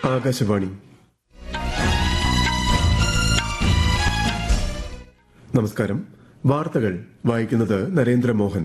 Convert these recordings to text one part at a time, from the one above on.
ആകാശവാണി നമസ്കാരം വാർത്തകൾ വായിക്കുന്നത് നരേന്ദ്രമോഹൻ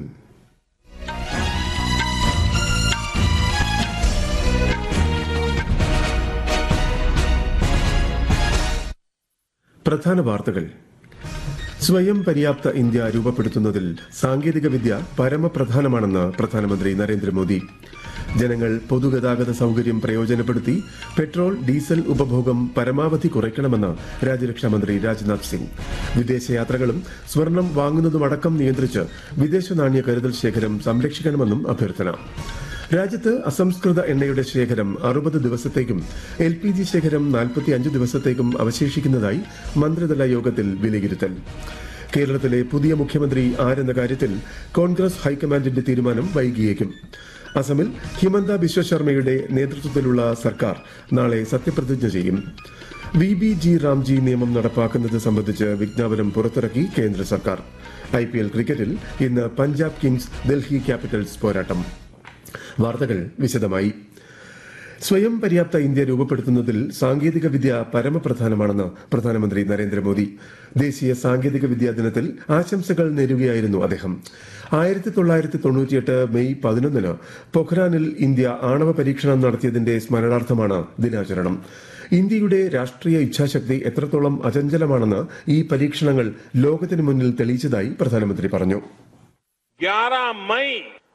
പ്രധാന വാർത്തകൾ സ്വയം പര്യാപ്ത ഇന്ത്യ രൂപപ്പെടുത്തുന്നതിൽ സാങ്കേതികവിദ്യ പരമപ്രധാനമാണെന്ന് പ്രധാനമന്ത്രി നരേന്ദ്രമോദി ജനങ്ങൾ പൊതുഗതാഗത സൌകര്യം പ്രയോജനപ്പെടുത്തി പെട്രോൾ ഡീസൽ ഉപഭോഗം പരമാവധി കുറയ്ക്കണമെന്ന് രാജ്യരക്ഷാമന്ത്രി രാജ്നാഥ് സിംഗ് വിദേശയാത്രകളും സ്വർണം വാങ്ങുന്നതുമടക്കം നിയന്ത്രിച്ച് വിദേശ നാണ്യ കരുതൽ ശേഖരം സംരക്ഷിക്കണമെന്നും അഭ്യർത്ഥന രാജ്യത്ത് അസംസ്കൃത എണ്ണയുടെ ശേഖരം അറുപത് ദിവസത്തേക്കും എൽ പി ജി ശേഖരം നാൽപ്പത്തിയഞ്ച് ദിവസത്തേക്കും അവശേഷിക്കുന്നതായി മന്ത്രിതല യോഗത്തിൽ വിലയിരുത്തൽ കേരളത്തിലെ പുതിയ മുഖ്യമന്ത്രി ആരെന്ന കാര്യത്തിൽ കോൺഗ്രസ് ഹൈക്കമാൻഡിന്റെ തീരുമാനം വൈകിയേക്കും അസമിൽ ഹിമന്ത ബിശ്വ ശർമ്മയുടെ നേതൃത്വത്തിലുള്ള സർക്കാർ നാളെ സത്യപ്രതിജ്ഞ ചെയ്യും വി ബി ജി റാംജി നിയമം നടപ്പാക്കുന്നത് സംബന്ധിച്ച് വിജ്ഞാപനം പുറത്തിറക്കി കേന്ദ്ര സർക്കാർ ഐ പി എൽ ക്രിക്കറ്റിൽ ഇന്ന് പഞ്ചാബ് കിങ്സ് ഡൽഹി ക്യാപിറ്റൽസ് പോരാട്ടം വാർത്തകൾ വിശദമായി സ്വയം പര്യാപ്ത ഇന്ത്യ രൂപപ്പെടുത്തുന്നതിൽ സാങ്കേതിക വിദ്യ പരമപ്രധാനമാണെന്ന് പ്രധാനമന്ത്രി നരേന്ദ്രമോദി ദേശീയ സാങ്കേതിക വിദ്യാ ദിനത്തിൽ ആശംസകൾ നേരുകയായിരുന്നു അദ്ദേഹം ആയിരത്തി തൊള്ളായിരത്തി തൊണ്ണൂറ്റിയെട്ട് മെയ് പതിനൊന്നിന് പൊഖ്രാനിൽ ഇന്ത്യ ആണവ പരീക്ഷണം നടത്തിയതിന്റെ സ്മരണാർത്ഥമാണ് ദിനാചരണം ഇന്ത്യയുടെ രാഷ്ട്രീയ ഇച്ഛാശക്തി എത്രത്തോളം അചഞ്ചലമാണെന്ന് ഈ പരീക്ഷണങ്ങൾ ലോകത്തിന് മുന്നിൽ തെളിയിച്ചതായി പ്രധാനമന്ത്രി പറഞ്ഞു 11 मई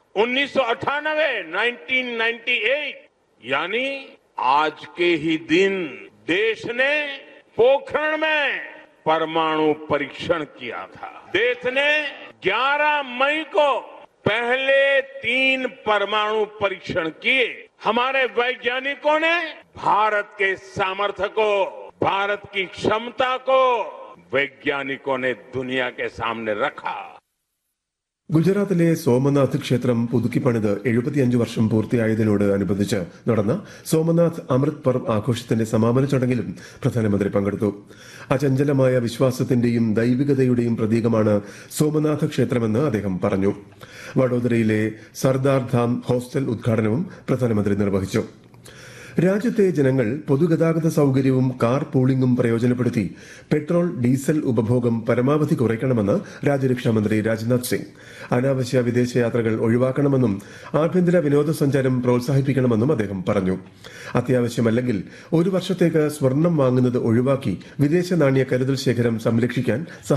1998 1998 यानी आज के ही दिन देश ने पोखरण में परमाणु परीक्षण किया था देश ने 11 मई को पहले तीन परमाणु परीक्षण किए हमारे वैज्ञानिकों ने भारत के सामर्थ्य को भारत की क्षमता को वैज्ञानिकों ने दुनिया के सामने रखा ഗുജറാത്തിലെ സോമനാഥ് ക്ഷേത്രം പുതുക്കിപ്പണിത് എഴുപത്തിയഞ്ച് വർഷം പൂർത്തിയായതിനോട് അനുബന്ധിച്ച് നടന്ന സോമനാഥ് അമൃത് പർവ് ആഘോഷത്തിന്റെ സമാപന ചടങ്ങിലും പ്രധാനമന്ത്രി പങ്കെടുത്തു അചഞ്ചലമായ വിശ്വാസത്തിന്റെയും ദൈവികതയുടെയും പ്രതീകമാണ് സോമനാഥ ക്ഷേത്രമെന്ന് അദ്ദേഹം പറഞ്ഞു വഡോദരയിലെ സർദാർ ധാം ഹോസ്റ്റൽ ഉദ്ഘാടനവും പ്രധാനമന്ത്രി നിർവഹിച്ചു രാജ്യത്തെ ജനങ്ങൾ പൊതുഗതാഗത സൌകര്യവും കാർ പൂളിംഗും പ്രയോജനപ്പെടുത്തി പെട്രോൾ ഡീസൽ ഉപഭോഗം പരമാവധി കുറയ്ക്കണമെന്ന് രാജ്യരക്ഷാമന്ത്രി രാജ്നാഥ് സിംഗ് അനാവശ്യ വിദേശയാത്രകൾ ഒഴിവാക്കണമെന്നും ആഭ്യന്തര വിനോദസഞ്ചാരം പ്രോത്സാഹിപ്പിക്കണമെന്നും അദ്ദേഹം പറഞ്ഞു അത്യാവശ്യമല്ലെങ്കിൽ ഒരു വർഷത്തേക്ക് സ്വർണം വാങ്ങുന്നത് ഒഴിവാക്കി വിദേശ നാണ്യ കരുതൽ ശേഖരം സംരക്ഷിക്കാൻ